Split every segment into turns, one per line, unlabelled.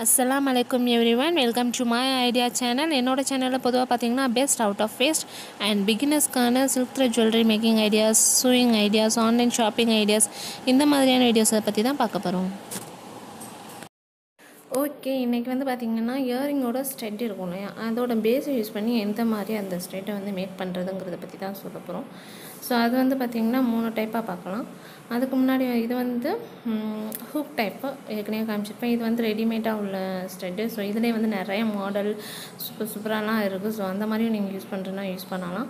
அஸ்ஸலாம் அலைக்கும் every one welcome to my idea channel என்னோட சேனலில் பொதுவாக பார்த்தீங்கன்னா best out of waste and பிகினர்ஸ்க்கான silk thread jewellery making ideas sewing ideas online shopping ideas இந்த மாதிரியான வீடியோஸை பற்றி தான் பார்க்க போகிறோம் ஓகே இன்றைக்கி வந்து பார்த்திங்கன்னா இயரிங்கோட ஸ்ட்ரெட் இருக்கும் இல்லையா அதோட பேஸை யூஸ் பண்ணி எந்த மாதிரி அந்த ஸ்ட்ரெட்டை வந்து மேக் பண்ணுறதுங்கிறத பற்றி தான் சொல்ல போகிறோம் ஸோ அது வந்து பார்த்திங்கன்னா மூணு டைப்பாக பார்க்கலாம் அதுக்கு முன்னாடி இது வந்து ஹூக் டைப்பு ஏற்கனவே காமிச்சிருப்பேன் இது வந்து ரெடிமேடாக உள்ள ஸ்ட்ரெட்டு ஸோ இதுலேயே வந்து நிறைய மாடல் சூப்பர் சூப்பராலாம் இருக்குது ஸோ அந்த மாதிரியும் நீங்கள் யூஸ் பண்ணுறதுனா யூஸ் பண்ணலாம்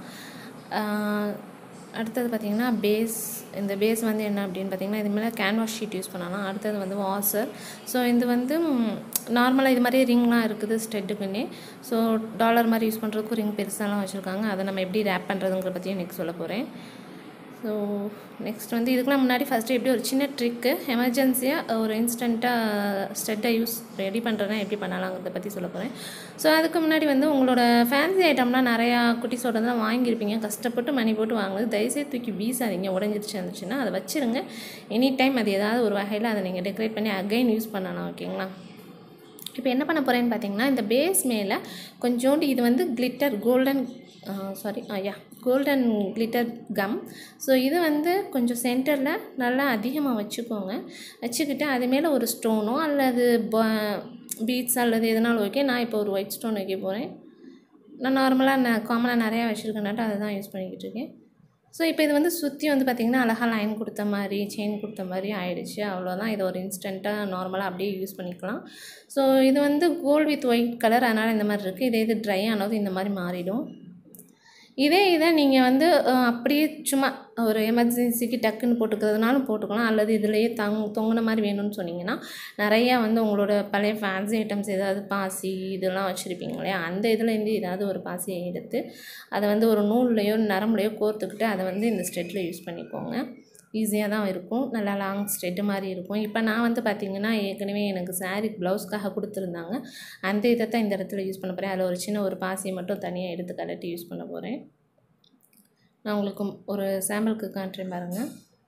அடுத்தது பார்த்திங்கன்னா பேஸ் இந்த பேஸ் வந்து என்ன அப்படின்னு பார்த்தீங்கன்னா இது மேலே கேன்வாஸ் ஷீட் யூஸ் பண்ணலாம் அடுத்தது வந்து வாசர் ஸோ இது வந்து நார்மலாக இது மாதிரி ரிங்லாம் இருக்குது ஸ்டெட்டுக்குன்னே ஸோ டாலர் மாதிரி யூஸ் பண்ணுறதுக்கும் ரிங் பெருசாலாம் வச்சுருக்காங்க அதை நம்ம எப்படி ரேப் பண்ணுறதுங்கிற பற்றியும் இன்றைக்கி சொல்ல போகிறேன் ஸோ நெக்ஸ்ட் வந்து இதுக்கெலாம் முன்னாடி ஃபஸ்ட்டு எப்படி ஒரு சின்ன ட்ரிக்கு எமர்ஜென்சியாக ஒரு இன்ஸ்டண்ட்டாக ஸ்டெட்டை யூஸ் ரெடி பண்ணுறதுனா எப்படி பண்ணலாங்கிறத பற்றி சொல்ல போகிறேன் ஸோ அதுக்கு முன்னாடி வந்து உங்களோட ஃபேன்சி ஐட்டம்லாம் நிறையா குட்டிஸோடலாம் வாங்கியிருப்பீங்க கஷ்டப்பட்டு மணி போட்டு வாங்குது தயவுசெய்து தூக்கி வீசாதீங்க உடஞ்சிருச்சு இருந்துச்சுன்னா அதை வச்சுருங்க எனி டைம் அது ஏதாவது ஒரு வகையில் அதை நீங்கள் டெக்கரேட் பண்ணி அகைன் யூஸ் பண்ணலாம் ஓகேங்களா இப்போ என்ன பண்ண போகிறேன்னு பார்த்தீங்கன்னா இந்த பேஸ் மேலே கொஞ்சோண்டு இது வந்து glitter golden sorry yeah golden glitter gum so இது வந்து கொஞ்சம் சென்டரில் நல்லா அதிகமாக வச்சுக்கோங்க வச்சுக்கிட்டு அது மேலே ஒரு ஸ்டோனோ அல்லது பீட்ஸ் அல்லது எதனாலும் ஓகே நான் இப்போ ஒரு ஒயிட் ஸ்டோன் வைக்க போகிறேன் நான் நார்மலாக நான் காமனாக நிறையா வச்சுருக்கேனாட்டு அதை தான் யூஸ் பண்ணிக்கிட்டு இருக்கேன் ஸோ இப்போ இது வந்து சுற்றி வந்து பார்த்திங்கன்னா அழகாக லைன் கொடுத்த மாதிரி செயின் கொடுத்த மாதிரி ஆயிடுச்சு அவ்வளோதான் இது ஒரு இன்ஸ்டண்ட்டாக நார்மலாக அப்படியே யூஸ் பண்ணிக்கலாம் ஸோ இது வந்து கோல்டு வித் ஒயிட் கலர் அதனால் இந்த மாதிரி இருக்குது இதே இது ட்ரை ஆனதும் இந்த மாதிரி மாறிடும் இதே இதை நீங்கள் வந்து அப்படியே சும்மா ஒரு எமர்ஜென்சிக்கு டக்குன்னு போட்டுக்கிறதுனாலும் போட்டுக்கலாம் அல்லது இதுலேயே தங் தொங்கின மாதிரி வேணும்னு சொன்னீங்கன்னா நிறையா வந்து உங்களோட பழைய ஃபேன்சி ஐட்டம்ஸ் ஏதாவது பாசி இதெல்லாம் வச்சுருப்பீங்க இல்லையா அந்த இதுலேருந்து ஏதாவது ஒரு பாசியை எடுத்து அதை வந்து ஒரு நூல்லையோ நரம்புலையோ கோர்த்துக்கிட்டு அதை வந்து இந்த ஸ்டெட்டில் யூஸ் பண்ணிக்கோங்க ஈஸியாக தான் இருக்கும் நல்லா லாங் ஸ்ட்ரெட்டு மாதிரி இருக்கும் இப்போ நான் வந்து பார்த்திங்கன்னா ஏற்கனவே எனக்கு சாரீ ப்ளவுஸ்க்காக கொடுத்துருந்தாங்க அந்த இதை தான் இந்த இடத்துல யூஸ் பண்ண போகிறேன் அதில் ஒரு சின்ன ஒரு பாசியை மட்டும் தனியாக எடுத்து கலட்டி யூஸ் பண்ண போகிறேன் நான் உங்களுக்கு ஒரு சாம்பிளுக்கு காட்டுறேன் பாருங்கள்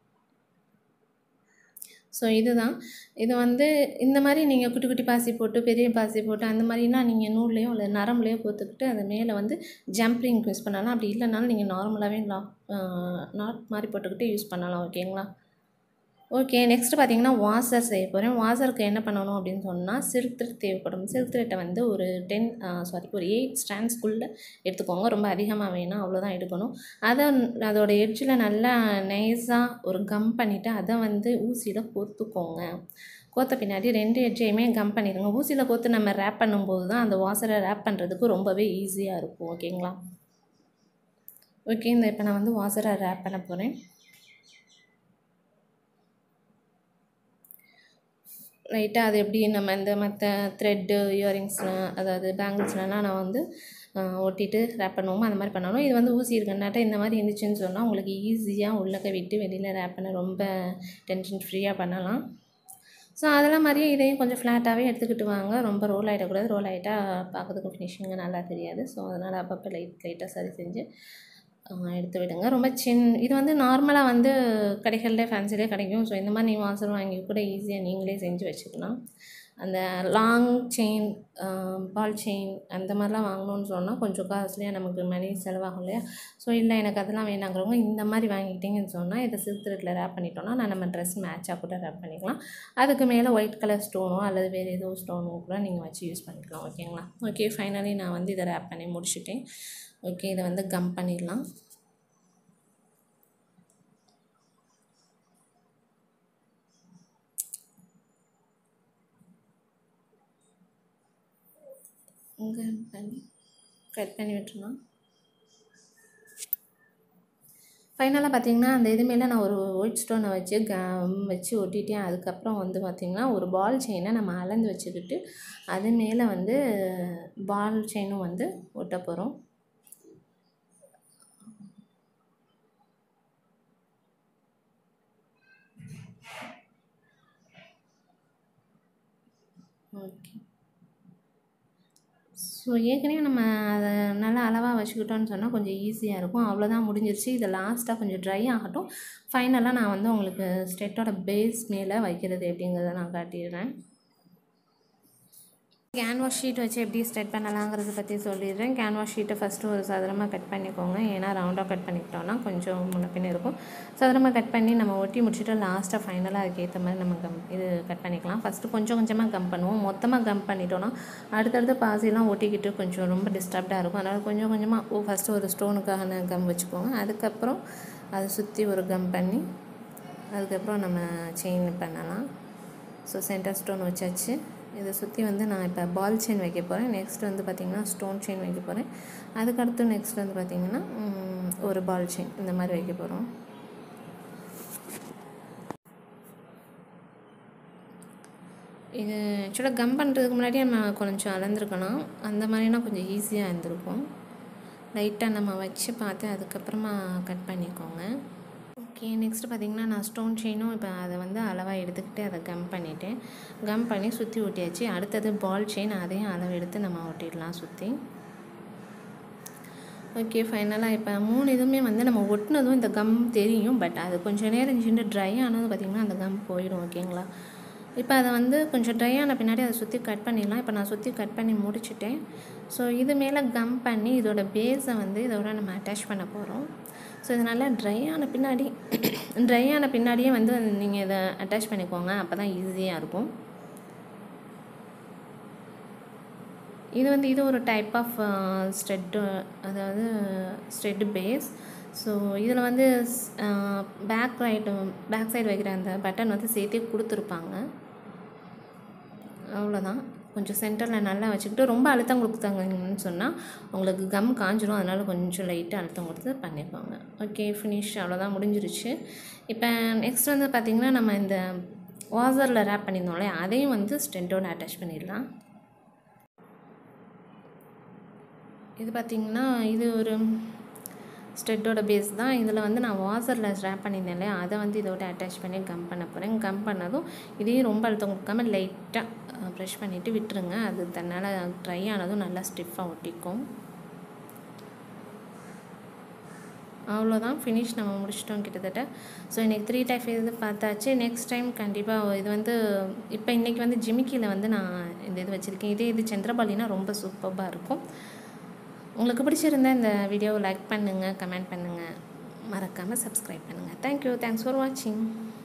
ஸோ இதுதான் இது வந்து இந்த மாதிரி நீங்கள் குட்டி குட்டி பாசி போட்டு பெரிய பாசி போட்டு அந்த மாதிரினா நீங்கள் நூல்லையோ இல்லை நரம்புலையோ போத்துக்கிட்டு அது மேலே வந்து ஜம்ப்ரிங் யூஸ் பண்ணலாம் அப்படி இல்லைனாலும் நீங்கள் நார்மலாகவே லாக் நாட் மாதிரி போட்டுக்கிட்டு யூஸ் பண்ணலாம் ஓகேங்களா ஓகே நெக்ஸ்ட்டு பார்த்தீங்கன்னா வாசர் செய்ய போகிறேன் வாசருக்கு என்ன பண்ணணும் அப்படின்னு சொன்னால் சில்க் த்ரெட் தேவைப்படும் சில்க் த்ரெட்டை வந்து ஒரு டென் சாரி ஒரு எயிட் ஸ்டாண்ட்ஸ்குள்ளே எடுத்துக்கோங்க ரொம்ப அதிகமாக வேணும் அவ்வளோதான் எடுக்கணும் அதை அதோட எட்ஜில் நல்லா நைஸாக ஒரு கம் பண்ணிவிட்டு அதை வந்து ஊசியில் கோர்த்துக்கோங்க கோத்த பின்னாடி ரெண்டு எட்ஜையுமே கம் பண்ணிடுங்க ஊசியில் கோத்து நம்ம ரேப் பண்ணும்போது தான் அந்த வாசரை ரேப் பண்ணுறதுக்கு ரொம்பவே ஈஸியாக இருக்கும் ஓகேங்களா ஓகே இந்த இப்போ நான் வந்து வாசரை ரேப் பண்ண போகிறேன் லைட்டாக அது எப்படி நம்ம இந்த மற்ற த்ரெட்டு இயரிங்ஸ்லாம் அதாவது பேங்கிள்ஸ்லாம் நான் வந்து ஒட்டிட்டு ரேப் பண்ணுவோமோ அந்த மாதிரி பண்ணணும் இது வந்து ஊசி இருக்கனாட்ட இந்த மாதிரி இருந்துச்சுன்னு சொன்னால் உங்களுக்கு ஈஸியாக உள்ளக்க விட்டு வெளியில் ரேப் பண்ண ரொம்ப டென்ஷன் ஃப்ரீயாக பண்ணலாம் ஸோ அதெல்லாம் மாதிரியே இதையும் கொஞ்சம் ஃப்ளாட்டாகவே எடுத்துக்கிட்டு வாங்க ரொம்ப ரோல் ஆகிடக்கூடாது ரோல் ஆகிட்டா பார்க்கறதுக்கு ஃபினிஷிங்கு நல்லா தெரியாது ஸோ அதனால் அப்பப்போ லைட் லைட்டாக சரி செஞ்சு எடுத்து விடுங்க ரொம்ப சின் இது வந்து நார்மலாக வந்து கடைகளில் ஃபேன்சிலே கிடைக்கும் ஸோ இந்த மாதிரி நீ வாசல் வாங்கி கூட ஈஸியாக நீங்களே செஞ்சு வச்சுக்கலாம் அந்த லாங் செயின் பால் செயின் அந்த மாதிரிலாம் வாங்கணும்னு சொன்னால் கொஞ்சம் காஸ்ட்லியாக நமக்கு மணி செலவாகும் இல்லையா ஸோ இல்லை எனக்கு அதெல்லாம் வேணாங்கிறவங்க இந்த மாதிரி வாங்கிட்டீங்கன்னு சொன்னால் இதை சில்க் த்ரெட்டில் ரேப் பண்ணிட்டோம்னா நான் நம்ம ட்ரெஸ் மேட்சாக கூட ரேப் பண்ணிக்கலாம் அதுக்கு மேலே ஒயிட் கலர் ஸ்டோனோ அல்லது வேறு ஏதோ ஸ்டோனோ கூட நீங்கள் வச்சு யூஸ் பண்ணிக்கலாம் ஓகேங்களா ஓகே ஃபைனலி நான் வந்து இதை ரேப் பண்ணி முடிச்சுட்டேன் ஓகே இதை வந்து கம் பண்ணிடலாம் இங்கே பண்ணி கட் பண்ணி விட்டுருலாம் ஃபைனலாக பார்த்தீங்கன்னா அந்த இது மேலே நான் ஒரு ஒயிட் ஸ்டோனை வச்சு கம் வச்சு ஒட்டிட்டேன் அதுக்கப்புறம் வந்து பார்த்திங்கன்னா ஒரு பால் செயினை நம்ம அளந்து வச்சுக்கிட்டு அது மேலே வந்து பால் செயினும் வந்து ஒட்ட போகிறோம் ஓகே ஸோ ஏற்கனவே நம்ம அதை நல்லா அளவாக வச்சுக்கிட்டோன்னு சொன்னால் கொஞ்சம் ஈஸியாக இருக்கும் அவ்வளோதான் முடிஞ்சிருச்சு இது லாஸ்ட்டாக கொஞ்சம் ட்ரை ஆகட்டும் ஃபைனலாக நான் வந்து உங்களுக்கு ஸ்டெட்டோட பேஸ் மேலே வைக்கிறது எப்படிங்கிறத நான் காட்டிடுறேன் கேன்வாஸ் ஷீட் வச்சு எப்படி ஸ்ட்ரெட் பண்ணலாங்கிறத பற்றி சொல்லிடுறேன் கேன்வாஸ் ஷீட்டை ஃபஸ்ட்டு ஒரு சதுரமாக கட் பண்ணிக்கோங்க ஏன்னா ரவுண்டாக கட் பண்ணிக்கிட்டோம்னா கொஞ்சம் முன்ன பின்ன இருக்கும் சதுரமாக கட் பண்ணி நம்ம ஒட்டி முடிச்சுட்டு லாஸ்ட்டாக ஃபைனலாக அதுக்கேற்ற மாதிரி நம்ம கம் இது கட் பண்ணிக்கலாம் ஃபஸ்ட்டு கொஞ்சம் கொஞ்சமாக கம் பண்ணுவோம் மொத்தமாக கம் பண்ணிட்டோம்னா அடுத்தடுத்து பாசிலாம் ஒட்டிக்கிட்டு கொஞ்சம் ரொம்ப டிஸ்டர்ப்டாக இருக்கும் அதனால் கொஞ்சம் கொஞ்சமாக ஃபஸ்ட்டு ஒரு ஸ்டோனுக்கான கம் வச்சுக்கோங்க அதுக்கப்புறம் அதை சுற்றி ஒரு கம் பண்ணி அதுக்கப்புறம் நம்ம செயின் பண்ணலாம் ஸோ சென்டர் ஸ்டோன் வச்சாச்சு இதை சுற்றி வந்து நான் இப்போ பால் செயின் வைக்க போகிறேன் நெக்ஸ்ட் வந்து பார்த்திங்கன்னா ஸ்டோன் செயின் வைக்க போகிறேன் அதுக்கடுத்து நெக்ஸ்ட் வந்து பார்த்திங்கன்னா ம், ஒரு பால் செயின் இந்த மாதிரி வைக்க போகிறோம் இது ஆக்சுவலாக கம் பண்ணுறதுக்கு முன்னாடி நம்ம கொஞ்சம் அளந்துருக்கணும் அந்த மாதிரினா கொஞ்சம் ஈஸியாக இருந்திருக்கும் லைட்டாக நம்ம வச்சு பார்த்து அதுக்கப்புறமா கட் பண்ணிக்கோங்க ஓகே நெக்ஸ்ட் பார்த்திங்கன்னா நான் ஸ்டோன் செயினும் இப்போ அதை வந்து அளவாக எடுத்துக்கிட்டு அதை கம் பண்ணிவிட்டேன் கம் பண்ணி சுற்றி ஒட்டியாச்சு அடுத்தது பால் செயின் அதையும் அளவு எடுத்து நம்ம ஒட்டிடலாம் சுற்றி ஓகே ஃபைனலாக இப்போ மூணு இதுவுமே வந்து நம்ம ஒட்டினதும் இந்த கம் தெரியும் பட் அது கொஞ்சம் நேரம் சின்ன ட்ரை ஆனது பார்த்திங்கன்னா அந்த கம் போயிடும் ஓகேங்களா இப்போ அதை வந்து கொஞ்சம் ட்ரை ஆன பின்னாடி அதை சுற்றி கட் பண்ணிடலாம் இப்போ நான் சுற்றி கட் பண்ணி முடிச்சிட்டேன் ஸோ இது மேலே கம் பண்ணி இதோட பேஸை வந்து இதோட நம்ம அட்டாச் பண்ண போகிறோம் ஸோ இது நல்லா ட்ரை ஆன பின்னாடி ட்ரை ஆன பின்னாடியே வந்து நீங்கள் இதை அட்டாச் பண்ணிக்கோங்க அப்போ தான் ஈஸியாக இருக்கும் இது வந்து இது ஒரு டைப் ஆஃப் ஸ்ட்ரெட்டு அதாவது ஸ்ட்ரெட் பேஸ் ஸோ இதில் வந்து பேக் ரைட்டு பேக் சைடு வைக்கிற அந்த பட்டன் வந்து சேர்த்தே கொடுத்துருப்பாங்க அவ்வளோதான் கொஞ்சம் சென்டரில் நல்லா வச்சுக்கிட்டு ரொம்ப அழுத்தம் கொடுத்தாங்கன்னு சொன்னால் உங்களுக்கு கம் காஞ்சிரும் அதனால் கொஞ்சம் லைட்டாக அழுத்தம் கொடுத்து பண்ணிக்கோங்க ஓகே ஃபினிஷ் அவ்வளோதான் முடிஞ்சிருச்சு இப்போ நெக்ஸ்ட் வந்து பார்த்திங்கன்னா நம்ம இந்த வாசரில் ரேப் பண்ணியிருந்தோம்ல அதையும் வந்து ஸ்டென்ட்டோட அட்டாச் பண்ணிடலாம் இது பார்த்திங்கன்னா இது ஒரு ஸ்டெட்டோட பேஸ் தான் இதில் வந்து நான் வாசரில் ஸ்ட்ராப் பண்ணியிருந்தேன் இல்லையா அதை வந்து இதோட அட்டாச் பண்ணி கம் பண்ண போகிறேன் கம் பண்ணதும் இதையும் ரொம்ப அழுத்தம் கொடுக்காம லைட்டாக ப்ரெஷ் பண்ணிவிட்டு விட்டுருங்க அது தன்னால் ட்ரை ஆனதும் நல்லா ஸ்டிஃபாக ஒட்டிக்கும் அவ்வளோதான் ஃபினிஷ் நம்ம முடிச்சிட்டோம் கிட்டத்தட்ட ஸோ இன்றைக்கி த்ரீ டைப் இது பார்த்தாச்சு நெக்ஸ்ட் டைம் கண்டிப்பாக இது வந்து இப்போ இன்றைக்கி வந்து ஜிமிக்கியில் வந்து நான் இந்த இது வச்சுருக்கேன் இதே இது சந்திரபாலினா ரொம்ப சூப்பராக இருக்கும் உங்களுக்கு பிடிச்சிருந்தா இந்த வீடியோவை லைக் பண்ணுங்கள் கமெண்ட் பண்ணுங்கள் மறக்காமல் சப்ஸ்கிரைப் பண்ணுங்கள் தேங்க்யூ தேங்க்ஸ் ஃபார் வாட்சிங்